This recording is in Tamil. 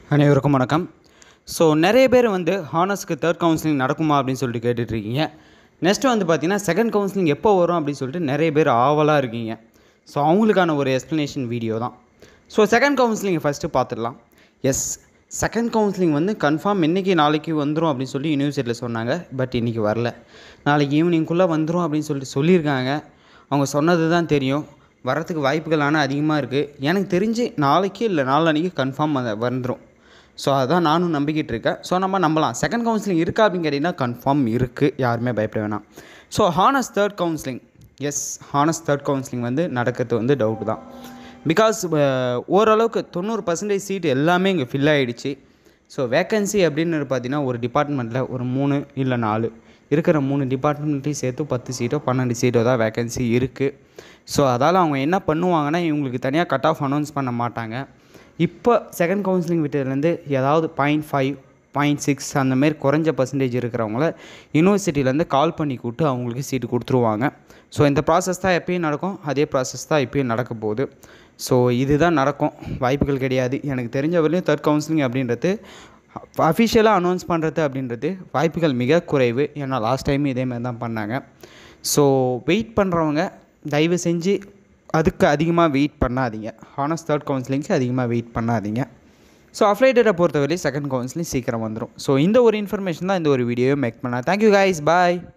அனைவருக்கும் வணக்கம் ஸோ நிறைய பேர் வந்து ஹானர்ஸ்க்கு தேர்ட் கவுன்சிலிங் நடக்குமா அப்படின்னு சொல்லிட்டு கேட்டுட்ருக்கீங்க நெக்ஸ்ட்டு வந்து பார்த்தீங்கன்னா செகண்ட் கவுன்சிலிங் எப்போ வரும் அப்படின்னு சொல்லிட்டு நிறைய பேர் ஆவலாக இருக்கீங்க ஸோ அவங்களுக்கான ஒரு எக்ஸ்ப்ளனேஷன் வீடியோ தான் ஸோ செகண்ட் கவுன்சிலிங்கை ஃபஸ்ட்டு பார்த்துடலாம் எஸ் செகண்ட் கவுன்சிலிங் வந்து கன்ஃபார்ம் இன்றைக்கி நாளைக்கு வந்துடும் அப்படின்னு சொல்லி யூனிவர்சிட்டியில் சொன்னாங்க பட் இன்றைக்கி வரல நாளைக்கு ஈவினிங்குள்ளே வந்துடும் அப்படின்னு சொல்லிட்டு சொல்லியிருக்காங்க அவங்க சொன்னது தான் தெரியும் வரத்துக்கு வாய்ப்புகள் ஆனால் அதிகமாக இருக்குது எனக்கு தெரிஞ்சு நாளைக்கு இல்லை நாளன்னைக்கு கன்ஃபார்ம் அதை வந்துடும் ஸோ அதான் நானும் நம்பிக்கிட்டு இருக்கேன் ஸோ நம்ம நம்பலாம் செகண்ட் கவுன்சிலிங் இருக்கா அப்படின்னு கேட்டிங்கன்னா கன்ஃபார்ம் இருக்குது யாருமே பயப்பட வேணாம் so hence third counselling yes hence third counselling வந்து நடக்கிறது வந்து டவுட் தான் பிகாஸ் ஓரளவுக்கு தொண்ணூறு பர்சன்டேஜ் சீட் எல்லாமே இங்கே ஃபில் ஆகிடுச்சு ஸோ வேக்கன்சி அப்படின்னு பார்த்தீங்கன்னா ஒரு டிபார்ட்மெண்ட்டில் ஒரு மூணு இல்லை நாலு இருக்கிற மூணு டிபார்ட்மெண்ட்டையும் சேர்த்து பத்து சீட்டோ பன்னெண்டு சீட்டோ தான் வேக்கன்சி இருக்குது ஸோ அதால் அவங்க என்ன பண்ணுவாங்கன்னா இவங்களுக்கு தனியாக கட் ஆஃப் அனௌன்ஸ் பண்ண மாட்டாங்க இப்போ செகண்ட் கவுன்சிலிங் விட்டதுலேருந்து ஏதாவது பாயிண்ட் ஃபைவ் பாயிண்ட் சிக்ஸ் அந்தமாரி குறைஞ்ச பர்சன்டேஜ் இருக்கிறவங்கள யூனிவர்சிட்டியிலேருந்து கால் பண்ணி கூப்பிட்டு அவங்களுக்கு சீட்டு கொடுத்துருவாங்க ஸோ இந்த ப்ராசஸ் தான் எப்பயும் நடக்கும் அதே ப்ராசஸ் தான் இப்பயும் நடக்க போகுது ஸோ இதுதான் நடக்கும் வாய்ப்புகள் கிடையாது எனக்கு தெரிஞ்ச வரையும் தேர்ட் கவுன்சிலிங் அப்படின்றது அஃபிஷியலாக அனௌன்ஸ் பண்ணுறது அப்படின்றது வாய்ப்புகள் மிக குறைவு ஏன்னா லாஸ்ட் டைம் இதே மாதிரி தான் பண்ணாங்க ஸோ வெயிட் பண்ணுறவங்க தயவு செஞ்சு அதுக்கு அதிகமாக வெயிட் பண்ணாதீங்க ஹானஸ் தேர்ட் கவுன்சிலிங்க்கு அதிகமாக வெயிட் பண்ணாதீங்க ஸோ அஃப்ளைடரை பொறுத்தவரை செகண்ட் கவுன்சிலிங் சீக்கிரம் வந்துடும் ஸோ இந்த ஒரு இன்ஃபர்மேஷன் தான் இந்த ஒரு வீடியோவை மேக் பண்ணேன் தேங்க்யூ கைஸ் பாய்